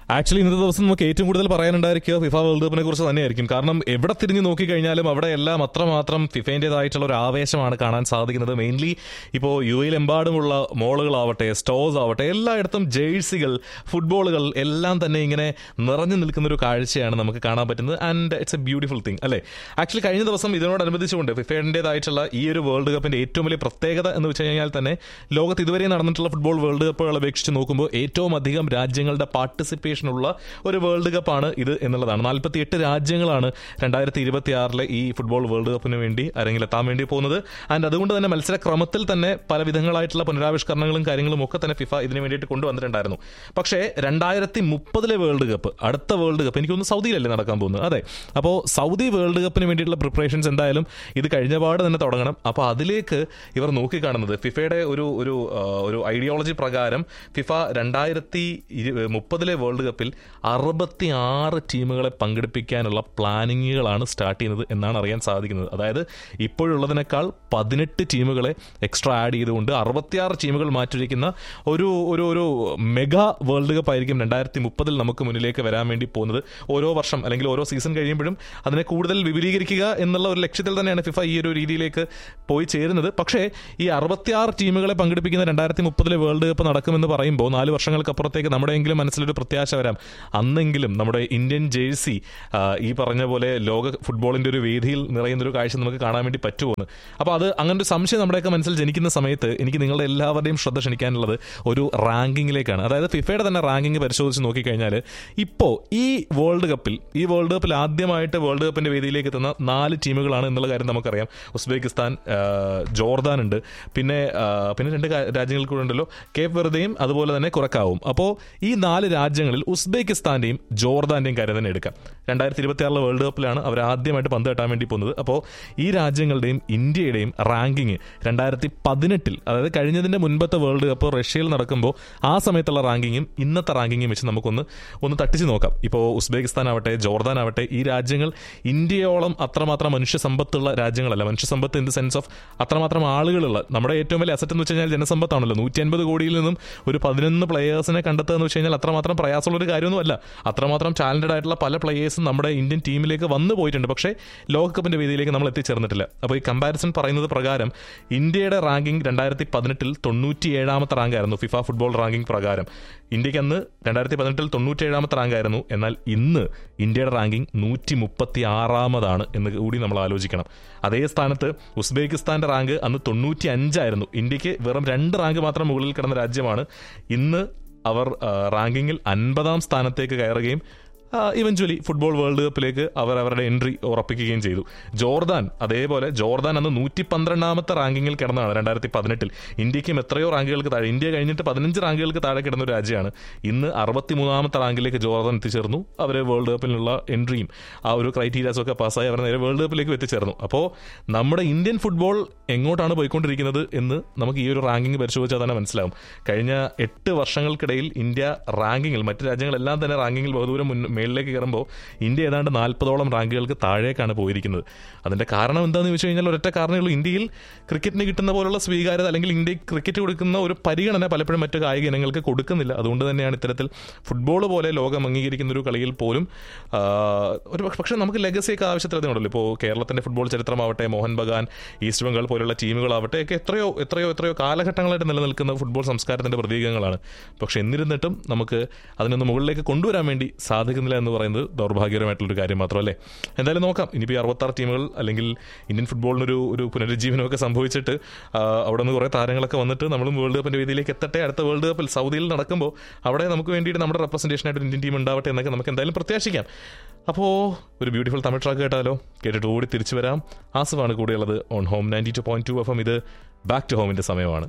actually ഇന്നത്തെ ദിവസം നമുക്ക് ഏറ്റവും കൂടുതൽ പറയാനുണ്ടായിരിക്കുക ഫിഫ വേൾഡ് കപ്പിനെ കുറിച്ച് തന്നെയായിരിക്കും കാരണം എവിടെ തിരിഞ്ഞു നോക്കിക്കഴിഞ്ഞാലും അവിടെ എല്ലാം അത്രമാത്രം ഫിഫേൻ്റെതായിട്ടുള്ള ഒരു ആവേശമാണ് കാണാൻ സാധിക്കുന്നത് മെയിൻലി ഇപ്പോൾ യു എയിലെമ്പാടുമുള്ള മോളുകളാവട്ടെ സ്റ്റോഴ്സ് ആവട്ടെ എല്ലായിടത്തും ജേഴ്സികൾ ഫുട്ബോളുകൾ എല്ലാം തന്നെ ഇങ്ങനെ നിറഞ്ഞു നിൽക്കുന്ന ഒരു കാഴ്ചയാണ് നമുക്ക് കാണാൻ പറ്റുന്നത് and it's a beautiful thing അല്ലേ ആക്ച്വലി കഴിഞ്ഞ ദിവസം ഇതിനോടനുബന്ധിച്ചുകൊണ്ട് ഫിഫേൻ്റെതായിട്ടുള്ള ഈ ഒരു വേൾഡ് കപ്പിന്റെ ഏറ്റവും വലിയ പ്രത്യേകത എന്ന് വെച്ച് കഴിഞ്ഞാൽ തന്നെ ലോകത്ത് ഇതുവരെ നടന്നിട്ടുള്ള ഫുട്ബോൾ വേൾഡ് കപ്പുകൾ അപേക്ഷിച്ച് നോക്കുമ്പോൾ ഏറ്റവും അധികം രാജ്യങ്ങളുടെ പാർട്ടിസിപ്പേഷൻ ഉള്ള ഒരു വേൾഡ് കപ്പാണ് ഇത് എന്നുള്ളതാണ് നാൽപ്പത്തി എട്ട് രാജ്യങ്ങളാണ് രണ്ടായിരത്തി ഇരുപത്തി ആറിലെ ഈ ഫുട്ബോൾ വേൾഡ് കപ്പിന് വേണ്ടി അരങ്ങിലെത്താൻ വേണ്ടി പോകുന്നത് ആൻഡ് അതുകൊണ്ട് തന്നെ മത്സരക്രമത്തിൽ തന്നെ പല വിധങ്ങളായിട്ടുള്ള പുനരാവിഷ്കരണങ്ങളും കാര്യങ്ങളും ഒക്കെ തന്നെ ഫിഫ ഇതിന് വേണ്ടിയിട്ട് കൊണ്ടുവന്നിട്ടുണ്ടായിരുന്നു പക്ഷേ രണ്ടായിരത്തി മുപ്പതിലെ വേൾഡ് കപ്പ് അടുത്ത വേൾഡ് കപ്പ് എനിക്കൊന്ന് സൗദിയിലല്ലേ നടക്കാൻ പോകുന്നത് അതെ അപ്പോൾ സൗദി വേൾഡ് കപ്പിന് വേണ്ടിയിട്ടുള്ള പ്രിപ്പറേഷൻസ് എന്തായാലും ഇത് കഴിഞ്ഞ പാട് തന്നെ തുടങ്ങണം അപ്പോൾ അതിലേക്ക് ഇവർ നോക്കിക്കാണുന്നത് ഫിഫയുടെ ഒരു ഒരു ആ, ഒരു ഐഡിയോളജി പ്രകാരം ഫിഫ രണ്ടായിരത്തി മുപ്പതിലെ വേൾഡ് കപ്പിൽ അറുപത്തി ആറ് ടീമുകളെ പങ്കെടുപ്പിക്കാനുള്ള പ്ലാനിങ്ങുകളാണ് സ്റ്റാർട്ട് ചെയ്യുന്നത് എന്നാണ് അറിയാൻ സാധിക്കുന്നത് അതായത് ഇപ്പോഴുള്ളതിനേക്കാൾ പതിനെട്ട് ടീമുകളെ എക്സ്ട്രാ ആഡ് ചെയ്തുകൊണ്ട് അറുപത്തിയാറ് ടീമുകൾ മാറ്റിവെക്കുന്ന ഒരു ഒരു ഒരു മെഗാ വേൾഡ് കപ്പ് ആയിരിക്കും രണ്ടായിരത്തി മുപ്പതിൽ നമുക്ക് മുന്നിലേക്ക് വരാൻ വേണ്ടി പോകുന്നത് ഓരോ വർഷം അല്ലെങ്കിൽ ഓരോ സീസൺ കഴിയുമ്പോഴും അതിനെ കൂടുതൽ വിപുലീകരിക്കുക എന്നുള്ള ഒരു ലക്ഷ്യത്തിൽ തന്നെയാണ് ഫിഫ ഈ ഒരു രീതിയിലേക്ക് പോയി ചേരുന്നത് പക്ഷേ ഈ അറുപത്തിയാറ് ടീമുകളെ പങ്കെടുപ്പിക്കുന്ന രണ്ടായിരത്തി മുപ്പതിലെ വേൾഡ് കപ്പ് നടക്കുമെന്ന് പറയുമ്പോൾ നാല് വർഷങ്ങൾക്കപ്പുറത്തേക്ക് നമ്മുടെയെങ്കിലും മനസ്സിലൊരു പ്രത്യാശ വരാം അന്നെങ്കിലും നമ്മുടെ ഇന്ത്യൻ ജേഴ്സി ആ, ഈ പറഞ്ഞ പോലെ ലോക ഫുട്ബോളിന്റെ ഒരു വേദിയിൽ നിറയുന്ന ഒരു കാഴ്ച നമുക്ക് കാണാൻ വേണ്ടി പറ്റുമെന്ന് അപ്പോൾ അത് അങ്ങനെ ഒരു സംശയം നമ്മുടെയൊക്കെ മനസ്സിൽ ജനിക്കുന്ന സമയത്ത് എനിക്ക് നിങ്ങളുടെ എല്ലാവരുടെയും ശ്രദ്ധ ക്ഷണിക്കാനുള്ളത് ഒരു റാങ്കിങ്ങിലേക്കാണ് അതായത് ഫിഫയുടെ തന്നെ റാങ്കിങ് പരിശോധിച്ച് നോക്കിക്കഴിഞ്ഞാൽ ഇപ്പോൾ ഈ വേൾഡ് കപ്പിൽ ഈ വേൾഡ് കപ്പിൽ ആദ്യമായിട്ട് വേൾഡ് കപ്പിന്റെ വേദിയിലേക്ക് എത്തുന്ന നാല് ടീമുകളാണ് എന്നുള്ള കാര്യം നമുക്കറിയാം ഉസ്ബെക്കിസ്ഥാൻ ആ, ജോർദാൻ ഉണ്ട് പിന്നെ ആ, പിന്നെ രണ്ട് കാ- രാജ്യങ്ങൾ കൂടെ ഉണ്ടല്ലോ കേപ്പ് വെറുതെയും അതുപോലെ തന്നെ കുറക്കാവും അപ്പോൾ ഈ നാല് രാജ്യങ്ങളിൽ ഉസ്ബെക്കിസ്ഥാന്റെയും ജോർദാന്റെയും കാര്യം തന്നെ എടുക്കാം രണ്ടായിരത്തി ഇരുപത്തി ആറിലെ വേൾഡ് കപ്പിലാണ് അവർ ആദ്യമായിട്ട് പന്ത് കെട്ടാൻ വേണ്ടി പോകുന്നത് അപ്പോൾ ഈ രാജ്യങ്ങളുടെയും ഇന്ത്യയുടെയും റാങ്കിങ് രണ്ടായിരത്തി പതിനെട്ടിൽ അതായത് കഴിഞ്ഞതിന്റെ മുൻപത്തെ വേൾഡ് കപ്പ് റഷ്യയിൽ നടക്കുമ്പോൾ ആ സമയത്തുള്ള റാങ്കിങ്ങും ഇന്നത്തെ റാങ്കിങ്ങും വെച്ച് നമുക്കൊന്ന് ഒന്ന് തട്ടിച്ച് നോക്കാം ഇപ്പോൾ ഉസ്ബെക്കിസ്ഥാൻ ആവട്ടെ ജോർദാൻ ആവട്ടെ ഈ രാജ്യങ്ങൾ ഇന്ത്യയോളം അത്രമാത്രം മനുഷ്യ സമ്പത്തുള്ള രാജ്യങ്ങളല്ല മനുഷ്യ സമ്പത്ത് ഇൻ ദ സെൻസ് ഓഫ് അത്രമാത്രം ആളുകളുള്ള നമ്മുടെ ഏറ്റവും വലിയ അസറ്റ് എന്ന് വെച്ച് കഴിഞ്ഞാൽ ജനസമ്പത്താണല്ലോ നൂറ്റി അൻപത് കോടിയിൽ നിന്നും ഒരു പതിനൊന്ന് പ്ലെയേഴ്സിനെ കണ്ടെത്തുക എന്ന് വെച്ച് കഴിഞ്ഞാൽ അത്രമാത്രം പ്രയാസമുള്ള ഒരു കാര്യമൊന്നുമല്ല അത്രമാത്രം ടാലന്റഡ് ആയിട്ടുള്ള പല പ്ലെയേഴ്സും നമ്മുടെ ഇന്ത്യൻ ടീമിലേക്ക് വന്നു പോയിട്ടുണ്ട് പക്ഷേ ലോകകപ്പിന്റെ വേദിയിലേക്ക് നമ്മൾ എത്തിച്ചേർന്നിട്ടില്ല അപ്പോൾ ഈ കമ്പാരിസൺ പറയുന്നത് പ്രകാരം ഇന്ത്യയുടെ റാങ്കിംഗ് രണ്ടായിരത്തി പതിനെട്ടിൽ തൊണ്ണൂറ്റി ഏഴാമത്തെ റാങ്ക് ആയിരുന്നു ഫിഫ ഫുട്ബോൾ റാങ്കിംഗ് പ്രകാരം ഇന്ത്യക്ക് അന്ന് രണ്ടായിരത്തി പതിനെട്ടിൽ തൊണ്ണൂറ്റി ഏഴാമത്തെ റാങ്ക് ആയിരുന്നു എന്നാൽ ഇന്ന് ഇന്ത്യയുടെ റാങ്കിംഗ് നൂറ്റി മുപ്പത്തി ആറാമതാണ് എന്ന് കൂടി നമ്മൾ ആലോചിക്കണം അതേ സ്ഥാനത്ത് ഉസ്ബെക്കിസ്ഥാന്റെ റാങ്ക് അന്ന് തൊണ്ണൂറ്റി അഞ്ചായിരുന്നു ഇന്ത്യക്ക് വെറും രണ്ട് റാങ്ക് മാത്രം മുകളിൽ കിടന്ന രാജ്യമാണ് ഇന്ന് അവർ ആ, റാങ്കിങ്ങിൽ അൻപതാം സ്ഥാനത്തേക്ക് കയറുകയും ഇവഞ്ച്വലി ഫുട്ബോൾ വേൾഡ് കപ്പിലേക്ക് അവർ അവരുടെ എൻട്രി ഉറപ്പിക്കുകയും ചെയ്തു ജോർദാൻ അതേപോലെ ജോർദാൻ അന്ന് നൂറ്റി പന്ത്രണ്ടാമത്തെ റാങ്കിങ്ങിൽ കിടന്നതാണ് രണ്ടായിരത്തി പതിനെട്ടിൽ ഇന്ത്യക്കും എത്രയോ റാങ്കുകൾക്ക് താഴെ ഇന്ത്യ കഴിഞ്ഞിട്ട് പതിനഞ്ച് റാങ്കുകൾക്ക് താഴെ കിടന്ന ഒരു രാജ്യമാണ് ഇന്ന് അറുപത്തിമൂന്നാമത്തെ റാങ്കിലേക്ക് ജോർദാൻ എത്തിച്ചേർന്നു അവർ വേൾഡ് കപ്പിലുള്ള എൻട്രിയും ആ ഒരു ക്രൈറ്റീരിയാസും ഒക്കെ പാസ്സായി അവർ നേരെ വേൾഡ് കപ്പിലേക്ക് എത്തിച്ചേർന്നു അപ്പോൾ നമ്മുടെ ഇന്ത്യൻ ഫുട്ബോൾ എങ്ങോട്ടാണ് പോയിക്കൊണ്ടിരിക്കുന്നത് എന്ന് നമുക്ക് ഈ ഒരു റാങ്കിങ് പരിശോധിച്ചാൽ തന്നെ മനസ്സിലാവും കഴിഞ്ഞ എട്ട് വർഷങ്ങൾക്കിടയിൽ ഇന്ത്യ റാങ്കിങ്ങിൽ മറ്റ് രാജ്യങ്ങളെല്ലാം തന്നെ റാങ്കിങ്ങിൽ ബഹുദൂരം മുൻ മേളിലേക്ക് കയറുമ്പോൾ ഇന്ത്യ ഏതാണ്ട് നാൽപ്പതോളം റാങ്കുകൾക്ക് താഴേക്കാണ് പോയിരിക്കുന്നത് അതിന്റെ കാരണം എന്താണെന്ന് ചോദിച്ചു കഴിഞ്ഞാൽ ഒരൊറ്റ കാരണമേ ഉള്ളൂ ഇന്ത്യയിൽ ക്രിക്കറ്റിന് കിട്ടുന്ന പോലുള്ള സ്വീകാര്യത അല്ലെങ്കിൽ ഇന്ത്യ ക്രിക്കറ്റ് കൊടുക്കുന്ന ഒരു പരിഗണന പലപ്പോഴും മറ്റു കായിക ഇനങ്ങൾക്ക് കൊടുക്കുന്നില്ല അതുകൊണ്ട് തന്നെയാണ് ഇത്തരത്തിൽ ഫുട്ബോൾ പോലെ ലോകം അംഗീകരിക്കുന്ന ഒരു കളിയിൽ പോലും ആ, ഒരു പക്ഷെ- പക്ഷേ നമുക്ക് ലെഗസിയൊക്കെ ആവശ്യത്തിലുണ്ടല്ലോ ഇപ്പോൾ കേരളത്തിന്റെ ഫുട്ബോൾ ചരിത്രമാവട്ടെ മോഹൻ ബഗാൻ ഈസ്റ്റ് ബംഗാൾ പോലുള്ള ടീമുകളാവട്ടെ ഒക്കെ എത്രയോ എത്രയോ എത്രയോ കാലഘട്ടങ്ങളായിട്ട് നിലനിൽക്കുന്ന ഫുട്ബോൾ സംസ്കാരത്തിന്റെ പ്രതീകങ്ങളാണ് പക്ഷെ എന്നിരുന്നിട്ടും നമുക്ക് അതിനൊന്ന് മുകളിലേക്ക് കൊണ്ടുവരാൻ വേണ്ടി സാധിക്കുന്നില്ല എന്ന് പറയുന്നത് ദൗർഭാഗ്യകരമായിട്ടുള്ളൊരു കാര്യം മാത്രമല്ലേ എന്തായാലും നോക്കാം ഇനിയിപ്പോൾ ഈ അറുപത്താറ് ടീമുകൾ അല്ലെങ്കിൽ ഇന്ത്യൻ ഫുട്ബോളിനൊരു ഒരു പുനരുജ്ജീവനമൊക്കെ സംഭവിച്ചിട്ട് ആ, അവിടെ നിന്ന് കുറേ താരങ്ങളൊക്കെ വന്നിട്ട് നമ്മളും വേൾഡ് കപ്പിന്റെ വേദിയിലേക്ക് എത്തട്ടെ അടുത്ത വേൾഡ് കപ്പിൽ സൗദിയിൽ നടക്കുമ്പോൾ അവിടെ നമുക്ക് വേണ്ടിയിട്ട് നമ്മുടെ റെപ്രസെന്റേഷൻ ആയിട്ട് ഒരു ഇന്ത്യൻ ടീം ഉണ്ടാവട്ടെ എന്നൊക്കെ നമുക്ക് എന്തായാലും പ്രത്യാശിക്കാം അപ്പോൾ ഒരു ബ്യൂട്ടിഫുൾ തമിഴ് ട്രാക്ക് കേട്ടാലോ കേട്ടിട്ട് ഓടി തിരിച്ചു വരാം ആസുവാണ് കൂടെയുള്ളത് on home ninety two point two F M ഇത് ബാക്ക് ടു ഹോമിന്റെ സമയമാണ്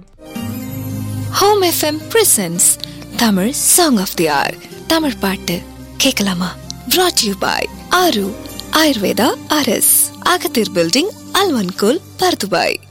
home F M presents Tamil song of the hour Tamil பாட்டு கேட்கலாமா brought you by Aaru Ayurveda அரஸ் அகத்தீர் பில்டிங் அல்வன்கோல் பர்துபாய்